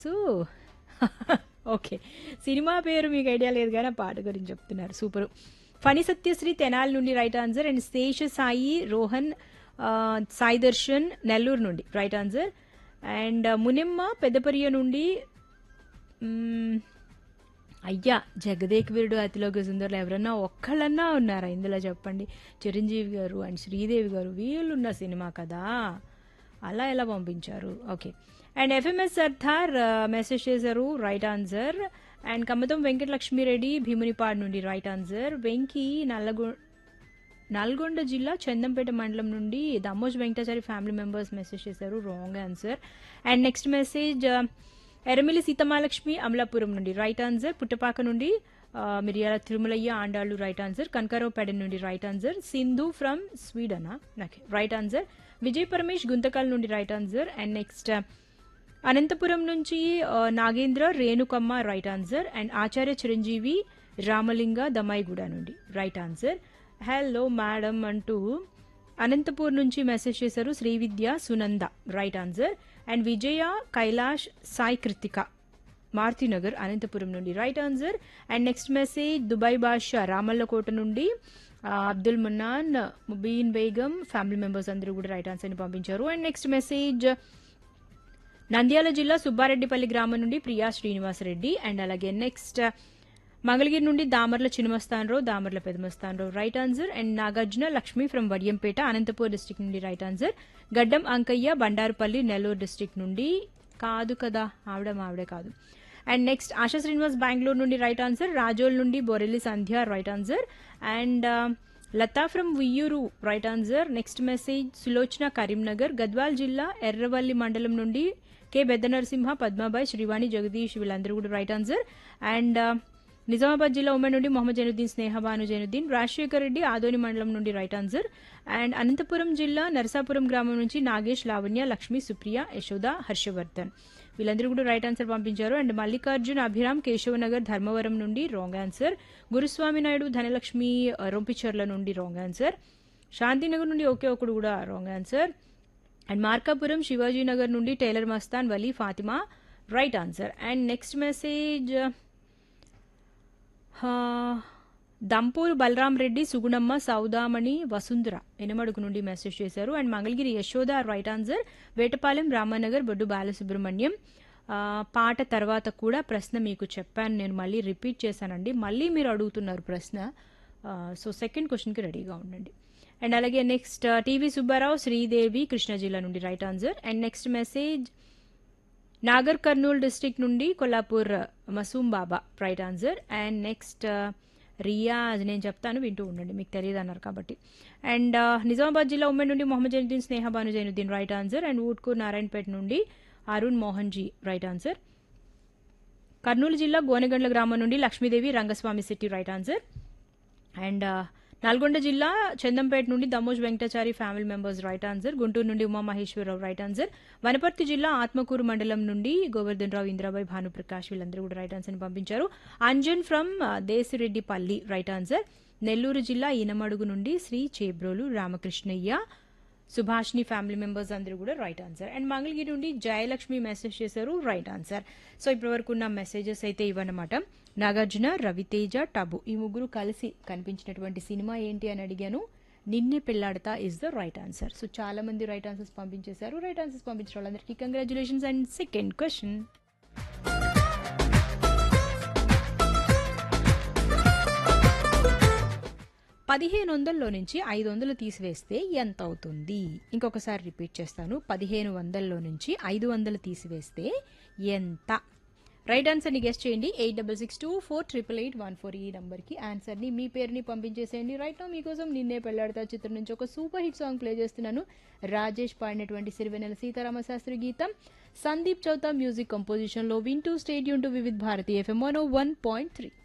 so okay cinema పేరు మీకు idea లేదు కానీ ఆ పాట గురించి చెప్తున్నారు సూపర్ ఫణి సత్యశ్రీ తెనాలి నుండి right answer and Sesha Sai Rohan ఆ, సాయి దర్శన్ నెల్లూరు నుండి right answer and Munimma Peddapariya నుండి మ్మ్, అయ్యా జగదేక్ వీరుడు అతిలోక సుందరులు ఎవరన్నా ఒక్కళ్ళన్నా ఉన్నారా ఇందులో చెప్పండి చిరంజీవి గారు అండ్ శ్రీదేవి గారు వీళ్ళు ఉన్న సినిమా కదా అలా ఎలా పంపించారు okay and FMS Sardar message చేశారు right answer and Kammatham Venkatalakshmireddy Bhimunipadu నుండి రైట్ ఆన్సర్ వెంకీ నల్లగొ నల్గొండ జిల్లా చందంపేట మండలం నుండి Dammoj Venkatachari family members message చేశారు wrong answer and next message Eramili Seethamalakshmi Amalapuram నుండి రైట్ ఆన్సర్ పుట్టపాక నుండి ఆ, మిరియాల తిరుమలయ్య ఆండాళ్ళు రైట్ ఆన్సర్ కనకారావుపేట నుండి రైట్ ఆన్సర్ సింధు ఫ్రమ్ స్వీడనా okay right answer Vijay Paramesh Guntakal నుండి right answer and next Anantapuram నుంచి ఆ, Nagendra Renukamma right answer and Acharya Chiranjeevi Ramalinga Damaiguda నుండి రైట్ ఆన్సర్ హలో మేడం అంటూ అనంతపూర్ నుంచి మెసేజ్ చేశారు Srividya Sunanda right answer and Vijaya Kailash Sai Krithika Maruthinagar Anantapuram నుండి right answer and next message Dubai Basha Ramallakota నుండి ఆ, అబ్దుల్ మున్నాన్ ముబీన్ బేగం ఫ్యామిలీ మెంబర్స్ అందరూ కూడా రైట్ ఆన్సర్ని పంపించారు అండ్ నెక్స్ట్ మెసేజ్ నంద్యాల జిల్లా సుబ్బారెడ్డిపల్లి గ్రామం నుండి ప్రియా శ్రీనివాసరెడ్డి అండ్ అలాగే నెక్స్ట్ మంగళగిరి నుండి Damarla Chinamastanarao Damarla Pedamastanarao right answer and Nagarjuna Lakshmi from Vadiyampeta Anantapur district నుండి right answer Gaddam Ankayya Bandarupalli Nellore district నుండి కాదు కదా ఆవిడ మావిడే కాదు అండ్ నెక్స్ట్ ఆశా శ్రీనివాస్ బెంగళూరు నుండి రైట్ ఆన్సర్ రాజోల్ నుండి Borelli Sandhya right answer and Latha from Viyyuru right answer next message Sulochana Karimnagar Gadwal జిల్లా ఎర్రవల్లి మండలం నుండి కె పెద్ద నరసింహ పద్మాబాయ్ శ్రీవాణి జగదీష్ వీళ్ళందరూ కూడా రైట్ ఆన్సర్ అండ్ నిజామాబాద్ జిల్లా ఉమెన్ నుండి మొహమ్మద్ జైనుద్దీన్ స్నేహ భాను జైనుద్దీన్ రాజశేఖర్ రెడ్డి ఆదోని మండలం నుండి రైట్ ఆన్సర్ అండ్ అనంతపురం జిల్లా నరసాపురం గ్రామం నుంచి నాగేష్ లావణ్య లక్ష్మి సుప్రియ యశోద హర్షవర్ధన్ వీళ్ళందరూ కూడా రైట్ ఆన్సర్ పంపించారు అండ్ మల్లికార్జున్ అభిరామ్ కేశవనగర్ ధర్మవరం నుండి రాంగ్ ఆన్సర్ గురుస్వామి నాయుడు ధనలక్ష్మి ఆ, రొంపిచర్ల నుండి రాంగ్ ఆన్సర్ శాంతినగర్ నుండి ఒకే ఒకడు కూడా wrong answer and Markapuram Shivajinagar నుండి tailor Mastan Vali Fatima right answer and next message Dampur Balaram Reddy Sugunamma Soudamani Vasundhara Enamadugu నుండి మెసేజ్ చేశారు and Mangalagiri Yashoda right answer Vetapalem Ramanagar Boddu Balasubrahmanyam ఆ, పాట తర్వాత కూడా ప్రశ్న మీకు చెప్పాను నేను మళ్ళీ రిపీట్ చేశానండి మళ్ళీ మీరు అడుగుతున్నారు ప్రశ్న సో సెకండ్ క్వశ్చన్కి రెడీగా ఉండండి అండ్ అలాగే నెక్స్ట్ టీవీ సుబ్బారావు శ్రీదేవి కృష్ణా జిల్లా నుండి right answer and next message Nagar Kurnool district నుండి Kollapur Masoom Baba right answer and next Riyaz నేను చెప్తాను వింటూ ఉండండి మీకు తెలియదు అన్నారు కాబట్టి అండ్ నిజామాబాద్ జిల్లా ఉమ్మడి నుండి Mohammed Zainuddin Sneha Bhanu Zainuddin right answer and Utkoor Narayanpet నుండి అరుణ్ మోహన్ జీ రైట్ ఆన్సర్ కర్నూలు జిల్లా గోనెగండ్ల గ్రామం నుండి Lakshmidevi Rangaswamy city right answer and Nalgonda జిల్లా చందంపేట నుండి Damoj Venkatachari family members right answer Guntur నుండి ఉమామహేశ్వరరావు రైట్ ఆన్సర్ వనపర్తి జిల్లా ఆత్మకూరు మండలం నుండి గోవర్ధన్ రావు ఇంద్రాబాయ్ భానుప్రకాష్ వీళ్ళందరూ కూడా రైట్ ఆన్సర్ పంపించారు Anjan from Desireddipalli right answer Nellore జిల్లా ఈనమడుగు నుండి శ్రీ చేబ్రోలు రామకృష్ణయ్య సుభాష్ని ఫ్యామిలీ మెంబర్స్ అందరూ కూడా రైట్ ఆన్సర్ అండ్ మంగళగిరి నుండి జయలక్ష్మి మెసేజ్ చేశారు రైట్ ఆన్సర్ సో ఇప్పటి వరకు ఉన్న మెసేజెస్ అయితే ఇవన్నమాట నాగార్జున రవితేజ టబు ఈ ముగ్గురు కలిసి కనిపించినటువంటి సినిమా ఏంటి అని అడిగాను Ninne Pelladata is the right answer so చాలా మంది రైట్ ఆన్సర్స్ పంపించేశారు రైట్ ఆన్సర్స్ పంపించిన వాళ్ళందరికీ కంగ్రాచులేషన్స్ అండ్ సెకండ్ క్వశ్చన్ పదిహేను వందల్లో నుంచి ఐదు వందలు తీసివేస్తే ఎంత అవుతుంది ఇంకొకసారి రిపీట్ చేస్తాను పదిహేను వందల్లో నుంచి ఐదు వందలు తీసివేస్తే ఎంత రైట్ ఆన్సర్ని గెస్ట్ చేయండి eight double six two four triple eight one four ఈ నెంబర్కి ఆన్సర్ని మీ పేరుని పంపించేసేయండి రైట్ నో మీకోసం నిన్నే పెళ్ళాడతా చిత్రం నుంచి ఒక సూపర్ హిట్ సాంగ్ ప్లే చేస్తున్నాను రాజేష్ పాడినటువంటి సిరివెనెల సీతారామ శాస్త్రి గీతం సందీప్ చౌతా మ్యూజిక్ కంపోజిషన్లో వింటూ stay tuned to Vividh Bharati FM one point three